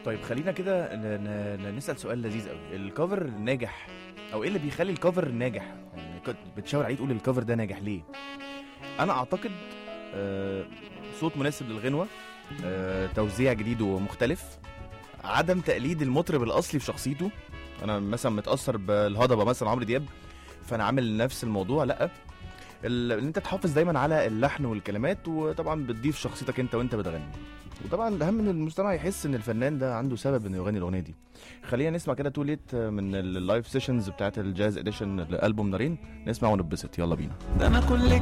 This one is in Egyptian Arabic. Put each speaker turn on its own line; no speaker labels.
طيب خلينا كده ن- ن- نسال سؤال لذيذ قوي الكفر ناجح او ايه اللي بيخلي الكفر ناجح يعني كنت بتشاور عليه تقول الكفر ده ناجح ليه انا اعتقد آه صوت مناسب للغنوه آه توزيع جديد ومختلف عدم تقليد المطرب الاصلي في شخصيته انا مثلا متاثر بالهضبه مثلا عمرو دياب فانا عامل نفس الموضوع لا ال- ان انت تحافظ دايما على اللحن والكلمات وطبعا بتضيف شخصيتك انت وانت بتغني وطبعا الاهم ان المستمع يحس ان الفنان ده عنده سبب انه يغني الاغنيه دي خلينا نسمع كده تو ليت من اللايف سيشنز بتاعت الجاز اديشن لالبوم نارين نسمع ونتبسط يلا بينا
ده انا كل